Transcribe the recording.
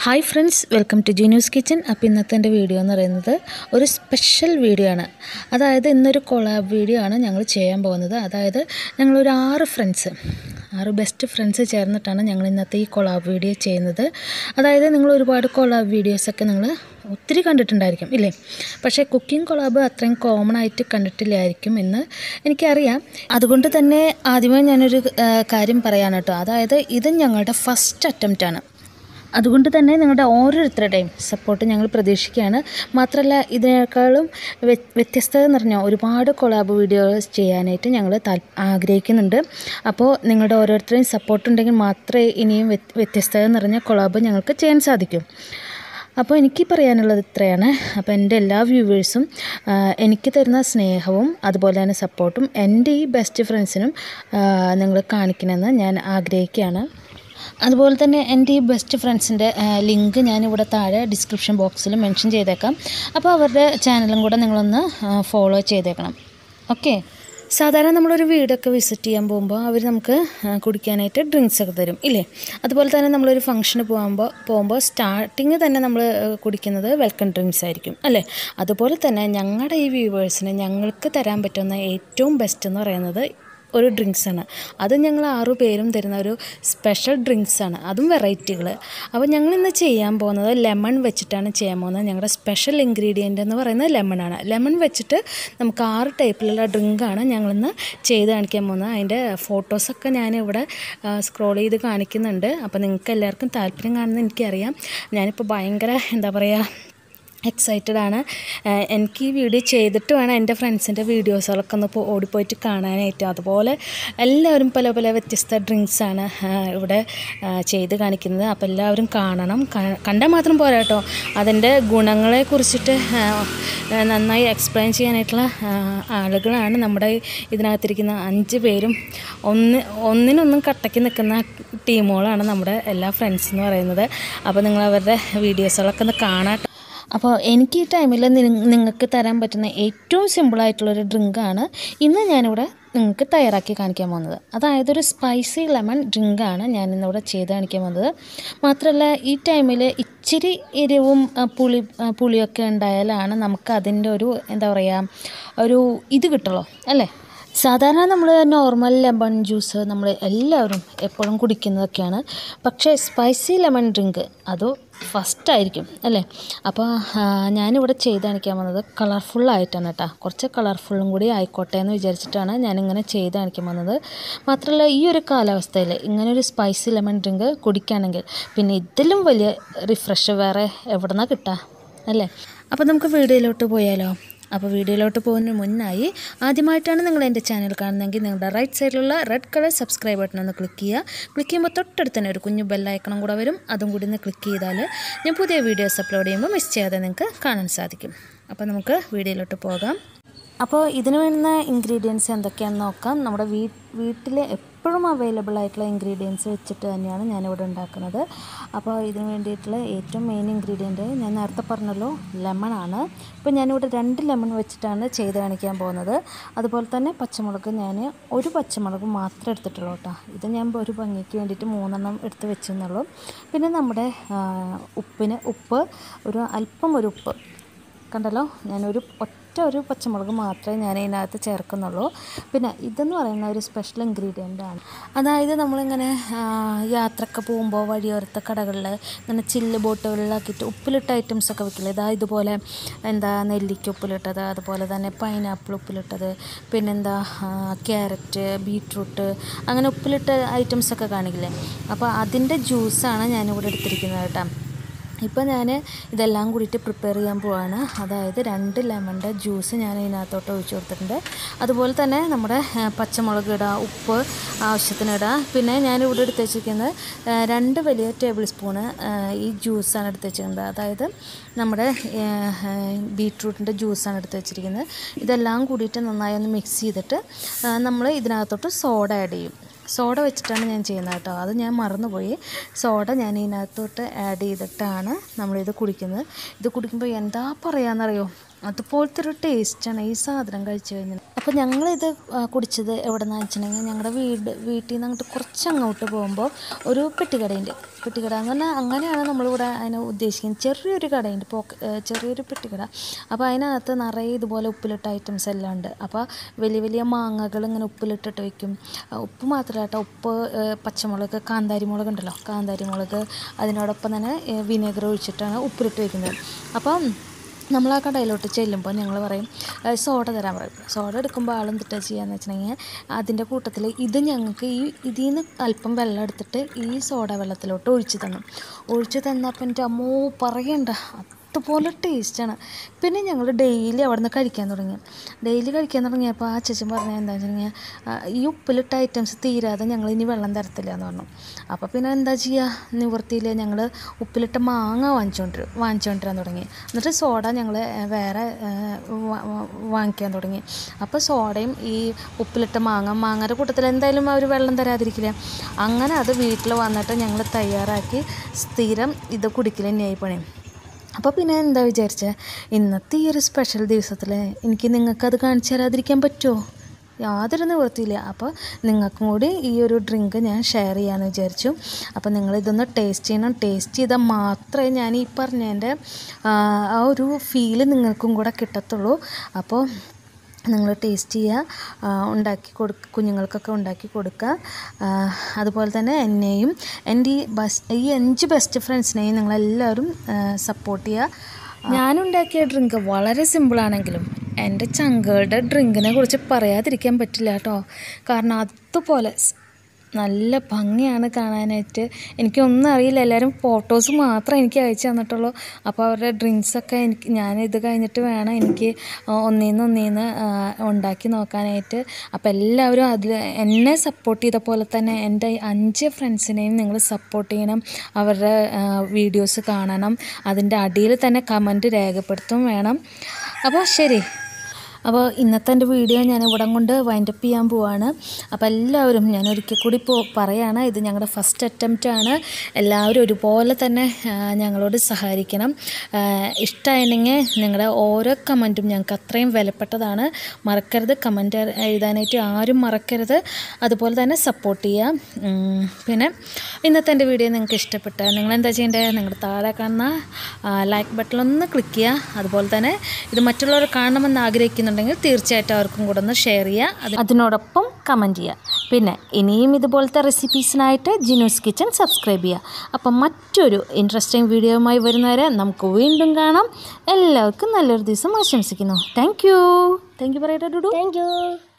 hi friends welcome to Jeenu's kitchen അപ്പോൾ ഇന്നത്തെ എൻ്റെ വീഡിയോ എന്ന് പറയുന്നത് ഒരു സ്പെഷ്യൽ വീഡിയോ ആണ് അതായത് ഇന്നൊരു കൊളാബ് വീഡിയോ ആണ് ഞങ്ങൾ ചെയ്യാൻ പോകുന്നത് അതായത് ഞങ്ങളൊരു ആറ് ഫ്രണ്ട്സ് ആറ് ബെസ്റ്റ് ഫ്രണ്ട്സ് ചേർന്നിട്ടാണ് ഞങ്ങൾ ഇന്നത്തെ ഈ കൊളാബ് വീഡിയോ ചെയ്യുന്നത് അതായത് നിങ്ങൾ ഒരുപാട് കൊളാബ് വീഡിയോസൊക്കെ നിങ്ങൾ ഒത്തിരി കണ്ടിട്ടുണ്ടായിരിക്കും ഇല്ലേ പക്ഷേ കുക്കിംഗ് കൊളാബ് അത്രയും കോമൺ ആയിട്ട് കണ്ടിട്ടില്ലായിരിക്കും എന്ന് എനിക്കറിയാം അതുകൊണ്ട് തന്നെ ആദ്യമേ ഞാനൊരു ആ, കാര്യം പറയാണ് കേട്ടോ അതായത് ഇത് ഞങ്ങളുടെ ഫസ്റ്റ് അറ്റംപ്റ്റ് ആണ് അതുകൊണ്ട് തന്നെ നിങ്ങളുടെ ഓരോരുത്തരുടെയും സപ്പോർട്ട് ഞങ്ങൾ പ്രതീക്ഷിക്കുകയാണ് മാത്രമല്ല ഇതിനേക്കാളും വ്യ- വ്യത്യസ്തത നിറഞ്ഞ ഒരുപാട് കൊളാബ് വീഡിയോസ് ചെയ്യാനായിട്ട് ഞങ്ങൾ താൽ ആഗ്രഹിക്കുന്നുണ്ട് അപ്പോൾ നിങ്ങളുടെ ഓരോരുത്തരുടെയും സപ്പോർട്ട് ഉണ്ടെങ്കിൽ മാത്രമേ ഇനിയും വ്യ- വ്യത്യസ്തത നിറഞ്ഞ കൊളാബ് ഞങ്ങൾക്ക് ചെയ്യാൻ സാധിക്കും അപ്പോൾ എനിക്ക് പറയാനുള്ളത് ഇത്രയാണ് അപ്പോൾ എൻ്റെ എല്ലാ വ്യൂവേഴ്സും എനിക്ക് തരുന്ന സ്നേഹവും അതുപോലെ തന്നെ സപ്പോർട്ടും എൻ്റെ ഈ ബെസ്റ്റ് ഫ്രണ്ട്സിനും നിങ്ങൾ കാണിക്കണമെന്ന് ഞാൻ ആഗ്രഹിക്കുകയാണ് അതുപോലെ തന്നെ എൻ്റെ ഈ ബെസ്റ്റ് ഫ്രണ്ട്സിൻ്റെ ലിങ്ക് ഞാനിവിടെ താഴെ ഡിസ്ക്രിപ്ഷൻ ബോക്സിൽ മെൻഷൻ ചെയ്തേക്കാം അപ്പോൾ അവരുടെ ചാനലും കൂടെ നിങ്ങളൊന്ന് ഫോളോ ചെയ്തേക്കണം ഓക്കെ സാധാരണ നമ്മളൊരു വീടൊക്കെ വിസിറ്റ് ചെയ്യാൻ പോകുമ്പോൾ അവർ നമുക്ക് ആ, കുടിക്കാനായിട്ട് ഡ്രിങ്ക്സ് ഒക്കെ തരും ഇല്ലേ അതുപോലെ തന്നെ നമ്മളൊരു ഫംഗ്ഷന് പോകുമ്പോൾ പോകുമ്പോൾ സ്റ്റാർട്ടിങ് തന്നെ നമ്മൾ കുടിക്കുന്നത് വെൽക്കം ഡ്രിങ്ക്സ് ആയിരിക്കും അല്ലേ അതുപോലെ തന്നെ ഞങ്ങളുടെ ഈ വ്യൂവേഴ്സിന് ഞങ്ങൾക്ക് തരാൻ പറ്റുന്ന ഏറ്റവും ബെസ്റ്റ് എന്ന് പറയുന്നത് ഒരു ഡ്രിങ്ക്സാണ് അത് ഞങ്ങൾ ആറു പേരും തരുന്ന ഒരു സ്പെഷ്യൽ ഡ്രിങ്ക്സാണ് അതും വെറൈറ്റികൾ അപ്പോൾ ഞങ്ങൾ ഇന്ന് ചെയ്യാൻ പോകുന്നത് ലെമൺ വെച്ചിട്ടാണ് ചെയ്യാൻ പോകുന്നത് ഞങ്ങളുടെ സ്പെഷ്യൽ ഇൻഗ്രീഡിയൻ്റ് എന്ന് പറയുന്നത് ലെമണാണ് ലെമൺ വെച്ചിട്ട് നമുക്ക് ആറ് ടൈപ്പിലുള്ള ഡ്രിങ്കാണ് ഞങ്ങളിന്ന് ചെയ്ത് കാണിക്കാൻ പോകുന്നത് അതിൻ്റെ ഫോട്ടോസൊക്കെ ഞാനിവിടെ സ്ക്രോൾ ചെയ്ത് കാണിക്കുന്നുണ്ട് അപ്പോൾ നിങ്ങൾക്ക് എല്ലാവർക്കും താല്പര്യം കാണുന്നത് എനിക്കറിയാം ഞാനിപ്പോൾ ഭയങ്കര എന്താ പറയുക എക്സൈറ്റഡ് ആണ് ഏഹ് എനിക്ക് ഈ വീഡിയോ ചെയ്തിട്ട് വേണം എൻ്റെ ഫ്രണ്ട്സിൻ്റെ വീഡിയോസുകളൊക്കെ ഒന്ന് പോ- ഓടിപ്പോയിട്ട് കാണാനായിട്ട് അതുപോലെ എല്ലാവരും പല പല വ്യത്യസ്ത ഡ്രിങ്ക്സാണ് ഇവിടെ ഏഹ് ചെയ്ത് കാണിക്കുന്നത് അപ്പോൾ എല്ലാവരും കാണണം ക- കണ്ടാൽ മാത്രം പോരാ കേട്ടോ അതിൻ്റെ ഗുണങ്ങളെ കുറിച്ചിട്ട് ഏഹ്, ഏഹ് നന്നായി എക്സ്പ്ലെയിൻ ചെയ്യാനായിട്ടുള്ള ഏഹ്, ആളുകളാണ് നമ്മുടെ ഇതിനകത്തിരിക്കുന്ന അഞ്ച് പേരും ഒന്ന് ഒന്നിനൊന്നും കട്ടയ്ക്ക് നിൽക്കുന്ന ടീമുകളാണ് നമ്മുടെ എല്ലാ ഫ്രണ്ട്സ് എന്ന് പറയുന്നത് അപ്പോൾ നിങ്ങൾ അവരുടെ വീഡിയോസുകളൊക്കെ ഒന്ന് കാണാം അപ്പോൾ എനിക്ക് ഈ ടൈമിൽ നിങ്ങൾക്ക് തരാൻ പറ്റുന്ന ഏറ്റവും സിമ്പിളായിട്ടുള്ളൊരു ഡ്രിങ്കാണ് ഇന്ന് ഞാനിവിടെ നിങ്ങൾക്ക് തയ്യാറാക്കി കാണിക്കാൻ പോകുന്നത് അതായത് ഒരു സ്പൈസി ലെമൺ ഡ്രിങ്കാണ് ഞാൻ ഇന്നിവിടെ ചെയ്ത് കാണിക്കാൻ പോകുന്നത് മാത്രമല്ല ഈ ടൈമിൽ ഇച്ചിരി എരിവും ആ, പുളി ആ, പുളിയൊക്കെ ഉണ്ടായാലാണ് നമുക്ക് അതിൻ്റെ ഒരു എന്താ പറയുക ഒരു ഇത് കിട്ടുള്ളൂ അല്ലേ സാധാരണ നമ്മൾ നോർമൽ ലെമൺ ജ്യൂസ് നമ്മൾ എല്ലാവരും എപ്പോഴും കുടിക്കുന്നതൊക്കെയാണ് പക്ഷേ സ്പൈസി ലെമൺ ഡ്രിങ്ക് അത് ഫസ്റ്റ് ആയിരിക്കും അല്ലേ അപ്പോൾ ആ, ഞാനിവിടെ ചെയ്ത് കാണിക്കാൻ വന്നത് കളർഫുള്ളായിട്ടാണ് കേട്ടോ കുറച്ച് കളർഫുള്ളും കൂടി ആയിക്കോട്ടെ എന്ന് വിചാരിച്ചിട്ടാണ് ഞാനിങ്ങനെ ചെയ്ത് കാണിക്കാൻ വന്നത് മാത്രമല്ല ഈ ഒരു കാലാവസ്ഥയിൽ ഇങ്ങനെ ഒരു സ്പൈസി ലെമൺ ഡ്രിങ്ക് കുടിക്കുകയാണെങ്കിൽ പിന്നെ ഇതിലും വലിയ റിഫ്രഷ് വേറെ എവിടെ നിന്നാണ് കിട്ടുക അല്ലേ അപ്പോൾ നമുക്ക് വീഡിയോയിലോട്ട് പോയാലോ അപ്പോൾ വീഡിയോയിലോട്ട് പോകുന്നതിന് മുന്നായി ആദ്യമായിട്ടാണ് നിങ്ങൾ എൻ്റെ ചാനൽ കാണുന്നതെങ്കിൽ നിങ്ങളുടെ റൈറ്റ് സൈഡിലുള്ള റെഡ് കളർ സബ്സ്ക്രൈബ് ബട്ടൺ ഒന്ന് ക്ലിക്ക് ചെയ്യുക ക്ലിക്ക് ചെയ്യുമ്പോൾ തൊട്ടടുത്ത് തന്നെ ഒരു കുഞ്ഞു ബെല്ലൈക്കണം കൂടെ വരും അതും കൂടി ഒന്ന് ക്ലിക്ക് ചെയ്താൽ ഞാൻ പുതിയ വീഡിയോസ് അപ്ലോഡ് ചെയ്യുമ്പോൾ മിസ് ചെയ്യാതെ നിങ്ങൾക്ക് കാണാൻ സാധിക്കും അപ്പോൾ നമുക്ക് വീഡിയോയിലോട്ട് പോകാം അപ്പോൾ ഇതിന് വേണ്ടുന്ന ഇൻഗ്രീഡിയൻസ് എന്തൊക്കെയാണെന്ന് നോക്കാം നമ്മുടെ വീ വീട്ടിൽ എപ്പോഴും അവൈലബിൾ ആയിട്ടുള്ള ഇൻഗ്രീഡിയൻസ് വെച്ചിട്ട് തന്നെയാണ് ഞാനിവിടെ ഉണ്ടാക്കുന്നത് അപ്പോൾ ഇതിന് വേണ്ടിയിട്ടുള്ള ഏറ്റവും മെയിൻ ഇൻഗ്രീഡിയൻറ്റ് ഞാൻ നേരത്തെ പറഞ്ഞല്ലോ ലെമണാണ് ഇപ്പോൾ ഞാനിവിടെ രണ്ട് ലെമൺ വെച്ചിട്ടാണ് ചെയ്ത് കാണിക്കാൻ പോകുന്നത് അതുപോലെ തന്നെ പച്ചമുളക് ഞാൻ ഒരു പച്ചമുളക് മാത്രമേ എടുത്തിട്ടുള്ളൂ കേട്ടോ ഇത് ഞാൻ ഒരു ഭംഗിക്ക് വേണ്ടിയിട്ട് മൂന്നെണ്ണം എടുത്ത് വെച്ചെന്നുള്ളൂ പിന്നെ നമ്മുടെ ആ, ഉപ്പിന് ഉപ്പ് ഒരു അല്പം ഒരു ഉപ്പ് കണ്ടല്ലോ ഞാനൊരു ഒറ്റ ഒരു പച്ചമുളക് മാത്രമേ ഞാൻ ഇതിനകത്ത് ചേർക്കുന്നുള്ളൂ പിന്നെ ഇതെന്ന് പറയുന്ന ഒരു സ്പെഷ്യൽ ഇൻഗ്രീഡിയൻ്റ് ആണ് അതായത് നമ്മളിങ്ങനെ ആ, യാത്രയൊക്കെ പോകുമ്പോൾ വഴിയോരത്തെ കടകളിൽ ഇങ്ങനെ ചില്ല് ബോട്ടുകളിലാക്കിയിട്ട് ഉപ്പിലിട്ട ഐറ്റംസ് ഒക്കെ വെക്കില്ലേ ഇതാ ഇതുപോലെ എന്താ നെല്ലിക്ക ഉപ്പിലിട്ടത് അതുപോലെ തന്നെ പൈനാപ്പിൾ ഉപ്പിലിട്ടത് പിന്നെന്താ ആ, ക്യാരറ്റ് ബീട്രൂട്ട് അങ്ങനെ ഉപ്പിലിട്ട ഐറ്റംസ് ഒക്കെ കാണിക്കില്ലേ അപ്പോൾ അതിൻ്റെ ജ്യൂസാണ് ഞാനിവിടെ എടുത്തിരിക്കുന്നത് കേട്ടോ ഇപ്പോൾ ഞാൻ ഇതെല്ലാം കൂടിയിട്ട് പ്രിപ്പയർ ചെയ്യാൻ പോവാണ് അതായത് രണ്ട് ലെമണിൻ്റെ ജ്യൂസ് ഞാൻ ഇതിനകത്തോട്ട് ഒഴിച്ചു കൊടുത്തിട്ടുണ്ട് അതുപോലെ തന്നെ നമ്മുടെ ആ, പച്ചമുളക് ഇടുക ഉപ്പ് ആവശ്യത്തിന് ഇടുക പിന്നെ ഞാൻ ഇവിടെ എടുത്ത് വെച്ചിരിക്കുന്നത് ആ, രണ്ട് വലിയ ടേബിൾ സ്പൂണ് ആ, ഈ ജ്യൂസാണ് എടുത്ത് വെച്ചിരിക്കുന്നത് അതായത് നമ്മുടെ ബീട്രൂട്ടിൻ്റെ ജ്യൂസാണ് എടുത്ത് വെച്ചിരിക്കുന്നത് ഇതെല്ലാം കൂടിയിട്ട് നന്നായി ഒന്ന് മിക്സ് ചെയ്തിട്ട് നമ്മൾ ഇതിനകത്തോട്ട് സോഡ ആഡ് ചെയ്യും സോഡ വെച്ചിട്ടാണ് ഞാൻ ചെയ്യുന്നത് കേട്ടോ അത് ഞാൻ മറന്നുപോയി സോഡ ഞാൻ ഇതിനകത്തോട്ട് ആഡ് ചെയ്തിട്ടാണ് നമ്മളിത് കുടിക്കുന്നത് ഇത് കുടിക്കുമ്പോൾ എന്താ പറയാന്നറിയോ അതുപോലത്തെ ഒരു ടേസ്റ്റാണ് ഈ സാധനം കഴിച്ചു കഴിഞ്ഞാൽ അപ്പോൾ ഞങ്ങളിത് ആ, കുടിച്ചത് എവിടെ നിന്നാണെന്ന് വെച്ചിട്ടുണ്ടെങ്കിൽ ഞങ്ങളുടെ വീട് വീട്ടിൽ നിന്ന് അങ്ങോട്ട് കുറച്ച് അങ്ങോട്ട് പോകുമ്പോൾ ഒരു പെട്ടിക്കടയുണ്ട് പെട്ടിക്കട എന്ന് പറഞ്ഞാൽ അങ്ങനെയാണ് നമ്മളിവിടെ അതിനെ ഉദ്ദേശിക്കുന്നത് ചെറിയൊരു കടയുണ്ട് പോക്ക ഏ, ചെറിയൊരു പെട്ടിക്കട അപ്പോൾ അതിനകത്ത് നിറയെ ഇതുപോലെ ഉപ്പിലിട്ട ഐറ്റംസ് എല്ലാം ഉണ്ട് അപ്പോൾ വലിയ വലിയ മാങ്ങകൾ ഇങ്ങനെ ഉപ്പിലിട്ടിട്ട് വെക്കും ആ, ഉപ്പ് മാത്രമല്ല കേട്ടോ ഉപ്പ് ഏ, പച്ചമുളക് കാന്താരി മുളക് ഉണ്ടല്ലോ കാന്താരി മുളക് അതിനോടൊപ്പം തന്നെ വിനെഗർ ഒഴിച്ചിട്ടാണ് ഉപ്പിലിട്ട് വെക്കുന്നത് അപ്പം നമ്മൾ ആ കടയിലോട്ട് ചെല്ലുമ്പോൾ ഞങ്ങൾ പറയും "ഏ, സോഡ തരാൻ പറയും സോഡ എടുക്കുമ്പോൾ ആളും തെറ്റാ ചെയ്യാന്ന് വെച്ചിട്ടുണ്ടെങ്കിൽ അതിൻ്റെ കൂട്ടത്തിൽ ഇത് ഞങ്ങൾക്ക് ഈ ഇതിൽ നിന്ന് അല്പം വെള്ളം എടുത്തിട്ട് ഈ സോഡ വെള്ളത്തിലോട്ട് ഒഴിച്ച് തന്നു ഒഴിച്ച് തന്നപ്പോൾ എൻ്റെ അമ്മോ പറയണ്ട അതുപോലെ ടേസ്റ്റാണ് പിന്നെ ഞങ്ങൾ ഡെയിലി അവിടെ നിന്ന് കഴിക്കാൻ തുടങ്ങി ഡെയിലി കഴിക്കാൻ തുടങ്ങിയപ്പോൾ ആ ചേച്ചൻ പറഞ്ഞത് എന്താ വെച്ചിട്ടുണ്ടെങ്കിൽ ഈ ഉപ്പിലിട്ട ഐറ്റംസ് തീരാതെ ഞങ്ങൾ ഇനി വെള്ളം തരത്തില്ല എന്ന് പറഞ്ഞു അപ്പോൾ പിന്നെ എന്താ ചെയ്യുക നിവൃത്തിയില്ല ഞങ്ങൾ ഉപ്പിലിട്ട മാങ്ങ വാങ്ങിച്ചുകൊണ്ടിരും വാങ്ങിച്ചുകൊണ്ടിരാൻ തുടങ്ങി എന്നിട്ട് സോഡ ഞങ്ങൾ വേറെ ഏ, വാ- വാ- വാങ്ങിക്കാൻ തുടങ്ങി അപ്പോൾ സോഡയും ഈ ഉപ്പിലിട്ട മാങ്ങ മാങ്ങയുടെ കൂട്ടത്തിൽ എന്തായാലും അവർ വെള്ളം തരാതിരിക്കില്ല അങ്ങനെ അത് വീട്ടിൽ വന്നിട്ട് ഞങ്ങൾ തയ്യാറാക്കി സ്ഥിരം ഇത് കുടിക്കൽ തന്നെയായി പണി അപ്പോൾ പിന്നെ എന്താ വിചാരിച്ചത് ഇന്നത്തെ ഈ ഒരു സ്പെഷ്യൽ ദിവസത്തിൽ എനിക്ക് നിങ്ങൾക്കത് കാണിച്ചു തരാതിരിക്കാൻ പറ്റുമോ യാതൊരു നിവൃത്തിയില്ല അപ്പോൾ നിങ്ങൾക്കും കൂടി ഈ ഒരു ഡ്രിങ്ക് ഞാൻ ഷെയർ ചെയ്യാമെന്ന് വിചാരിച്ചു അപ്പോൾ നിങ്ങളിതൊന്ന് ടേസ്റ്റ് ചെയ്യണം ടേസ്റ്റ് ചെയ്താൽ മാത്രമേ ഞാൻ ഈ പറഞ്ഞതിൻ്റെ ആ ഒരു ഫീല് നിങ്ങൾക്കും കൂടെ കിട്ടത്തുള്ളൂ അപ്പോൾ നിങ്ങൾ ടേസ്റ്റ് ചെയ്യുക ആ, ഉണ്ടാക്കി കൊടു കുഞ്ഞുങ്ങൾക്കൊക്കെ ഉണ്ടാക്കി കൊടുക്കുക ആ, അതുപോലെ തന്നെ എന്നെയും എൻ്റെ ഈ ബസ് ഈ അഞ്ച് ബെസ്റ്റ് ഫ്രണ്ട്സിനെയും നിങ്ങളെല്ലാവരും സപ്പോർട്ട് ചെയ്യുക ഞാനുണ്ടാക്കിയ ഡ്രിങ്ക് വളരെ സിമ്പിളാണെങ്കിലും എൻ്റെ ചങ്കളുടെ ഡ്രിങ്കിനെ കുറിച്ച് പറയാതിരിക്കാൻ പറ്റില്ല കേട്ടോ കാരണം അതുപോലെ സ് നല്ല ഭംഗിയാണ് കാണാനായിട്ട് എനിക്കൊന്നും അറിയില്ല എല്ലാവരും ഫോട്ടോസ് മാത്രമേ എനിക്ക് അയച്ചു തന്നിട്ടുള്ളൂ അപ്പോൾ അവരുടെ ഡ്രിങ്ക്സൊക്കെ എനിക്ക് ഞാൻ ഇത് കഴിഞ്ഞിട്ട് വേണം എനിക്ക് ഒന്നീന്ന് ഒന്നീന്ന് ആ, ഉണ്ടാക്കി നോക്കാനായിട്ട് അപ്പോൾ എല്ലാവരും അതിൽ എന്നെ സപ്പോർട്ട് ചെയ്ത പോലെ തന്നെ എൻ്റെ അഞ്ച് ഫ്രണ്ട്സിനെയും നിങ്ങൾ സപ്പോർട്ട് ചെയ്യണം അവരുടെ വീഡിയോസ് കാണണം അതിൻ്റെ അടിയിൽ തന്നെ കമൻറ്റ് രേഖപ്പെടുത്തും വേണം അപ്പോൾ ശരി അപ്പോൾ ഇന്നത്തെ എൻ്റെ വീഡിയോ ഞാൻ ഇവിടം കൊണ്ട് വൈൻഡപ്പ് ചെയ്യാൻ പോവാണ് അപ്പോൾ എല്ലാവരും ഞാൻ ഒരിക്കൽ കൂടി പോ പറയാണ് ഇത് ഞങ്ങളുടെ ഫസ്റ്റ് അറ്റംപ്റ്റ് ആണ് എല്ലാവരും ഒരുപോലെ തന്നെ ആ, ഞങ്ങളോട് സഹകരിക്കണം ഇഷ്ടമായിട്ടുണ്ടെങ്കിൽ നിങ്ങളുടെ ഓരോ കമൻറ്റും ഞങ്ങൾക്ക് അത്രയും വിലപ്പെട്ടതാണ് മറക്കരുത് കമൻറ്റ് എഴുതാനായിട്ട് ആരും മറക്കരുത് അതുപോലെ തന്നെ സപ്പോർട്ട് ചെയ്യുക ഉം, പിന്നെ ഇന്നത്തെ എൻ്റെ വീഡിയോ നിങ്ങൾക്ക് ഇഷ്ടപ്പെട്ടാൽ നിങ്ങൾ എന്താ ചെയ്യേണ്ടത് നിങ്ങളുടെ താഴെ കാണുന്ന ലൈക്ക് ബട്ടണൊന്ന് ക്ലിക്ക് ചെയ്യുക അതുപോലെ തന്നെ ഇത് മറ്റുള്ളവർ കാണണമെന്ന് ആഗ്രഹിക്കുന്നുണ്ടെങ്കിൽ തീർച്ചയായിട്ടും അവർക്കും കൂടെ ഒന്ന് ഷെയർ ചെയ്യുക അത് അതിനോടൊപ്പം കമൻറ്റ് ചെയ്യുക പിന്നെ ഇനിയും ഇതുപോലത്തെ റെസിപ്പീസിനായിട്ട് ജിനൂസ് കിച്ചൺ സബ്സ്ക്രൈബ് ചെയ്യുക അപ്പം മറ്റൊരു ഇൻട്രസ്റ്റിംഗ് വീഡിയോയുമായി വരുന്നവരെ നമുക്ക് വീണ്ടും കാണാം എല്ലാവർക്കും നല്ലൊരു ദിവസം ആശംസിക്കുന്നു താങ്ക് യു താങ്ക് യു പറയട്ടെ ഡുഡു താങ്ക് യു